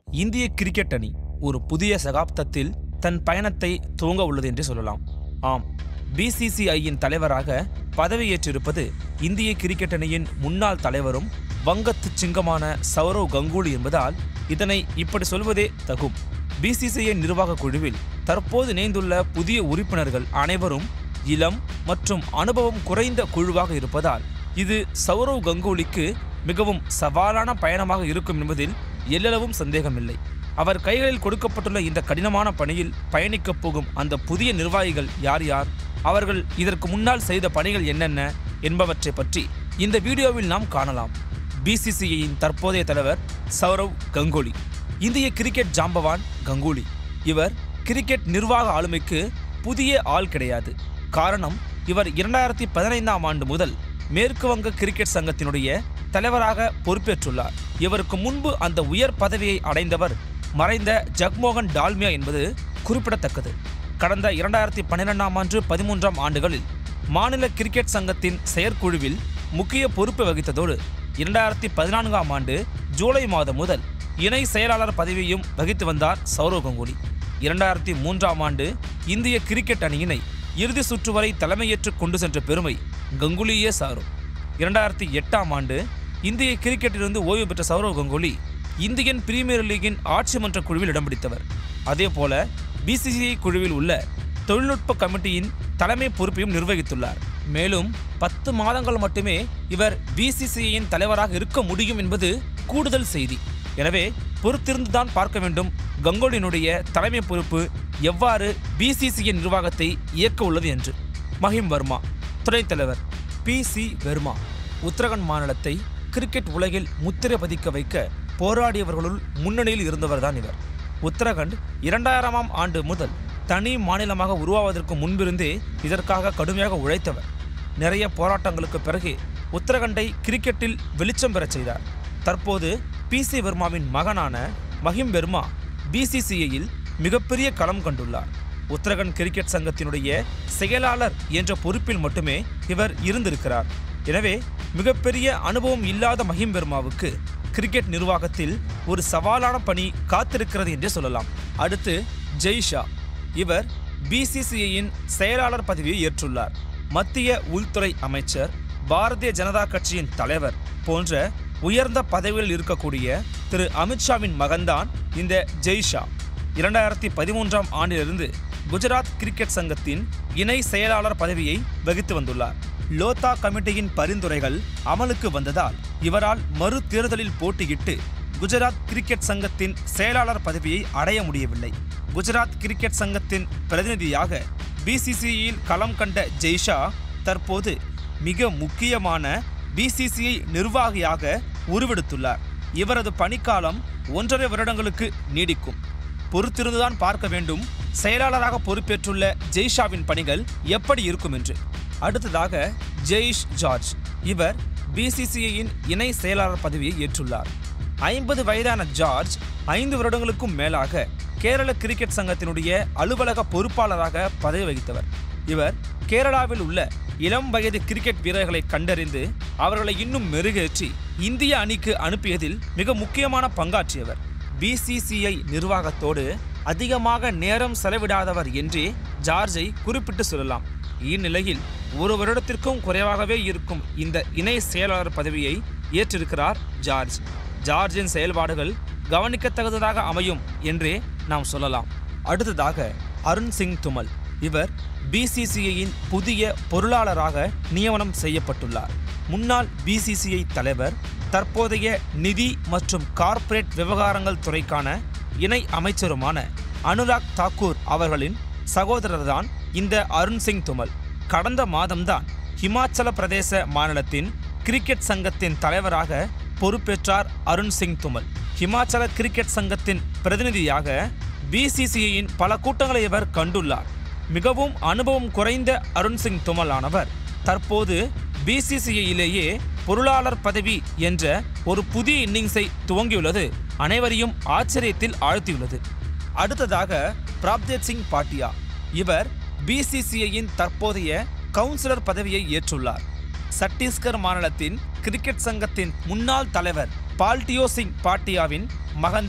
இந்திய கிரிக்கெட் அணி ஒரு புதிய சகாப்தத்தில் தன் பயணத்தை துவங்க உள்ளது என்று சொல்லலாம் ஆம் பிசிசிஐயின் தலைவராக பதவியேற்றிருப்பது இந்திய கிரிக்கெட் அணியின் முன்னாள் தலைவரும் வங்கத்து சிங்கமான சௌரவ் கங்குலி என்பதால் இதனை இப்படி சொல்வதே தகும் பிசிசிஐ நிர்வாக குழுவில் தற்போது இணைந்துள்ள புதிய உறுப்பினர்கள் அனைவரும் இளம் மற்றும் அனுபவம் குறைந்த குழுவாக இருப்பதால் இது சௌரவ் கங்குலிக்கு மிகவும் சவாலான பயணமாக இருக்கும் என்பதில் எல்லளவும் சந்தேகமில்லை அவர் கைகளில் கொடுக்கப்பட்டுள்ள இந்த கடினமான பணியில் பயணிக்கப் போகும் அந்த புதிய நிர்வாகிகள் யார் யார் அவர்கள் இதற்கு முன்னால் செய்த பணிகள் என்னென்ன என்பவற்றை பற்றி இந்த வீடியோவில் நாம் காணலாம் பிசிசிஐயின் தற்போதைய தலைவர் சௌரவ் கங்குலி இந்திய கிரிக்கெட் ஜாம்பவான் கங்குலி இவர் கிரிக்கெட் நிர்வாக ஆளுமைக்கு புதிய ஆள் கிடையாது காரணம் இவர் இரண்டாயிரத்தி பதினைந்தாம் ஆண்டு முதல் மேற்கு வங்க கிரிக்கெட் சங்கத்தினுடைய தலைவராக பொறுப்பேற்றுள்ளார் இவருக்கு முன்பு அந்த உயர் பதவியை அடைந்தவர் மறைந்த ஜக்மோகன் டால்மியா என்பது குறிப்பிடத்தக்கது கடந்த இரண்டாயிரத்தி பன்னிரெண்டாம் ஆண்டு பதிமூன்றாம் ஆண்டுகளில் மாநில கிரிக்கெட் சங்கத்தின் செயற்குழுவில் முக்கிய பொறுப்பு வகித்ததோடு இரண்டாயிரத்தி பதினான்காம் ஆண்டு ஜூலை மாதம் முதல் இணை செயலாளர் பதவியையும் வகித்து வந்தார் சௌரவ் கங்குலி இரண்டாயிரத்தி மூன்றாம் ஆண்டு இந்திய கிரிக்கெட் அணியினை இறுதி சுற்று வரை தலைமையேற்றுக் கொண்டு சென்ற பெருமை கங்குலியே சாரும் இரண்டாயிரத்தி எட்டாம் ஆண்டு இந்திய கிரிக்கெட்டிலிருந்து ஓய்வு பெற்ற சௌரவ் கங்குலி இந்தியன் பிரீமியர் லீகின் ஆட்சி மன்ற குழுவில் இடம் பிடித்தவர் அதேபோல பிசிசிஐ குழுவில் உள்ள தொழில்நுட்ப கமிட்டியின் தலைமை பொறுப்பையும் நிர்வகித்துள்ளார் மேலும் பத்து மாதங்கள் மட்டுமே இவர் பிசிசிஐயின் தலைவராக இருக்க முடியும் என்பது கூடுதல் செய்தி எனவே பொறுத்திருந்துதான் பார்க்க வேண்டும் கங்குலியினுடைய தலைமை பொறுப்பு எவ்வாறு பிசிசிஐ நிர்வாகத்தை இயக்க உள்ளது என்று மஹிம் வர்மா துணைத் தலைவர் பி சி வெர்மா உத்தரகண்ட் மாநிலத்தை கிரிக்கெட் உலகில் முத்திரை பதிக்க வைக்க போராடியவர்களுள் முன்னணியில் இருந்தவர்தான் இவர் உத்தரகண்ட் இரண்டாயிரமாம் ஆண்டு முதல் தனி மாநிலமாக உருவாவதற்கு முன்பிருந்தே இதற்காக கடுமையாக உழைத்தவர் நிறைய போராட்டங்களுக்கு பிறகு உத்தரகண்டை கிரிக்கெட்டில் வெளிச்சம் பெறச் செய்தார் தற்போது பி சி வர்மாவின் மகனான மஹிம் வெர்மா பிசிசிஐயில் மிகப்பெரிய களம் கண்டுள்ளார் உத்தரகண்ட் கிரிக்கெட் சங்கத்தினுடைய செயலாளர் என்ற பொறுப்பில் மட்டுமே இவர் இருந்திருக்கிறார் எனவே மிகப்பெரிய அனுபவம் இல்லாத மஹிம் வெர்மாவுக்கு கிரிக்கெட் நிர்வாகத்தில் ஒரு சவாலான பணி காத்திருக்கிறது என்றே சொல்லலாம் அடுத்து ஜெய்ஷா இவர் பிசிசிஐயின் செயலாளர் பதவியை ஏற்றுள்ளார் மத்திய உள்துறை அமைச்சர் பாரதிய ஜனதா கட்சியின் தலைவர் போன்ற உயர்ந்த பதவிகளில் இருக்கக்கூடிய திரு அமித்ஷாவின் மகன்தான் இந்த ஜெய்ஷா இரண்டாயிரத்தி பதிமூன்றாம் ஆண்டிலிருந்து குஜராத் கிரிக்கெட் சங்கத்தின் இணை செயலாளர் பதவியை வகித்து வந்துள்ளார் லோதா கமிட்டியின் பரிந்துரைகள் அமலுக்கு வந்ததால் இவரால் மறு தேர்தலில் போட்டியிட்டு குஜராத் கிரிக்கெட் சங்கத்தின் செயலாளர் பதவியை அடைய முடியவில்லை குஜராத் கிரிக்கெட் சங்கத்தின் பிரதிநிதியாக பிசிசிஐயில் களம் கண்ட ஜெய்ஷா தற்போது மிக முக்கியமான பிசிசிஐ நிர்வாகியாக உருவெடுத்துள்ளார் இவரது பணிக்காலம் ஒன்றரை வருடங்களுக்கு நீடிக்கும் பொறுத்திருந்துதான் பார்க்க வேண்டும் செயலாளராக பொறுப்பேற்றுள்ள ஜெய்ஷாவின் பணிகள் எப்படி இருக்கும் என்று அடுத்ததாக ஜெய்ஷ் ஜார்ஜ் இவர் பிசிசிஐயின் இணை செயலாளர் பதவியை ஏற்றுள்ளார் ஐம்பது வயதான ஜார்ஜ் ஐந்து வருடங்களுக்கும் மேலாக கேரள கிரிக்கெட் சங்கத்தினுடைய அலுவலக பொறுப்பாளராக பதவி வகித்தவர் இவர் கேரளாவில் உள்ள இளம் வயது கிரிக்கெட் வீரர்களை கண்டறிந்து அவர்களை இன்னும் மெருகேற்றி இந்திய அணிக்கு அனுப்பியதில் மிக முக்கியமான பங்காற்றியவர் பிசிசிஐ நிர்வாகத்தோடு அதிகமாக நேரம் செலவிடாதவர் என்றே ஜார்ஜை குறிப்பிட்டு சொல்லலாம் இந்நிலையில் ஒரு வருடத்திற்கும் குறைவாகவே இருக்கும் இந்த இணை செயலாளர் பதவியை ஏற்றிருக்கிறார் ஜார்ஜ் ஜார்ஜின் செயல்பாடுகள் கவனிக்கத்தகுந்ததாக அமையும் என்றே நாம் சொல்லலாம் அடுத்ததாக அருண் சிங் துமல் இவர் பிசிசிஐயின் புதிய பொருளாளராக நியமனம் செய்யப்பட்டுள்ளார் முன்னாள் பிசிசிஐ தலைவர் தற்போதைய நிதி மற்றும் கார்ப்பரேட் விவகாரங்கள் துறைக்கான இணை அமைச்சருமான அனுராக் தாக்கூர் அவர்களின் சகோதரர்தான் இந்த அருண் சிங் துமல் கடந்த மாதம்தான் ஹிமாச்சல பிரதேச மாநிலத்தின் கிரிக்கெட் சங்கத்தின் தலைவராக பொறுப்பேற்றார் அருண் சிங் துமல் ஹிமாச்சல கிரிக்கெட் சங்கத்தின் பிரதிநிதியாக பிசிசிஐயின் பல கூட்டங்களை இவர் கண்டுள்ளார் மிகவும் அனுபவம் குறைந்த அருண் சிங் துமல் ஆனவர் தற்போது பிசிசிஐயிலேயே பொருளாளர் பதவி என்ற ஒரு புதிய இன்னிங்ஸை துவங்கியுள்ளது அனைவரையும் ஆச்சரியத்தில் ஆழ்த்தியுள்ளது அடுத்ததாக பிராப்தேத் சிங் பாட்டியா இவர் பிசிசிஐயின் தற்போதைய கவுன்சிலர் பதவியை ஏற்றுள்ளார் சத்தீஸ்கர் மாநிலத்தின் கிரிக்கெட் சங்கத்தின் முன்னாள் தலைவர் பால்டியோ சிங் பாட்டியாவின் மகன்தான்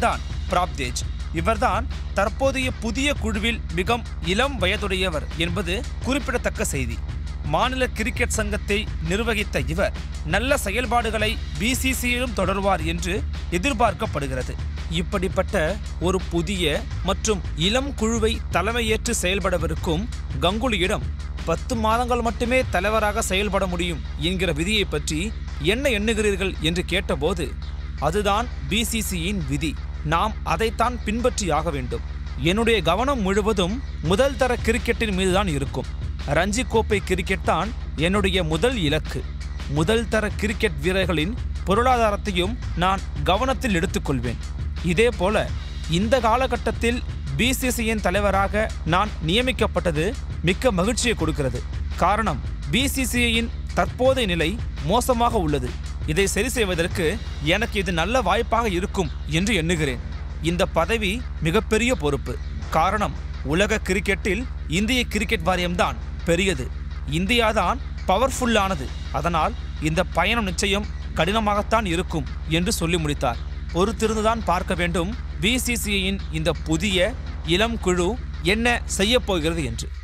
பிராப்தேஜ் இவர்தான் தற்போதைய புதிய குழுவில் மிகவும் இளம் வயதுடையவர் என்பது குறிப்பிடத்தக்க செய்தி மாநில கிரிக்கெட் சங்கத்தை நிர்வகித்த இவர் நல்ல செயல்பாடுகளை பிசிசியிலும் தொடர்வார் என்று எதிர்பார்க்கப்படுகிறது இப்படிப்பட்ட ஒரு புதிய மற்றும் இளம் குழுவை தலைமையேற்று செயல்படவிருக்கும் கங்குலியிடம் பத்து மாதங்கள் மட்டுமே தலைவராக செயல்பட முடியும் என்கிற விதியை பற்றி என்ன எண்ணுகிறீர்கள் என்று கேட்டபோது அதுதான் பிசிசியின் விதி நாம் அதைத்தான் பின்பற்றியாக வேண்டும் என்னுடைய கவனம் முழுவதும் முதல் தர கிரிக்கெட்டின் மீதுதான் இருக்கும் ரஞ்சி கோப்பை கிரிக்கெட் தான் என்னுடைய முதல் இலக்கு முதல் தர கிரிக்கெட் வீரர்களின் பொருளாதாரத்தையும் நான் கவனத்தில் எடுத்துக்கொள்வேன் இதே போல இந்த காலகட்டத்தில் பிசிசியின் தலைவராக நான் நியமிக்கப்பட்டது மிக்க மகிழ்ச்சியை கொடுக்கிறது காரணம் பிசிசிஐயின் தற்போதைய நிலை மோசமாக உள்ளது இதை சரி செய்வதற்கு எனக்கு இது நல்ல வாய்ப்பாக இருக்கும் என்று எண்ணுகிறேன் இந்த பதவி மிகப்பெரிய பொறுப்பு காரணம் உலக கிரிக்கெட்டில் இந்திய கிரிக்கெட் வாரியம்தான் பெரியது இந்தியாதான் பவர்ஃபுல்லானது அதனால் இந்த பயணம் நிச்சயம் கடினமாகத்தான் இருக்கும் என்று சொல்லி முடித்தார் பொறுத்திருந்துதான் பார்க்க வேண்டும் பிசிசிஐயின் இந்த புதிய இளம் குழு என்ன செய்யப் போகிறது என்று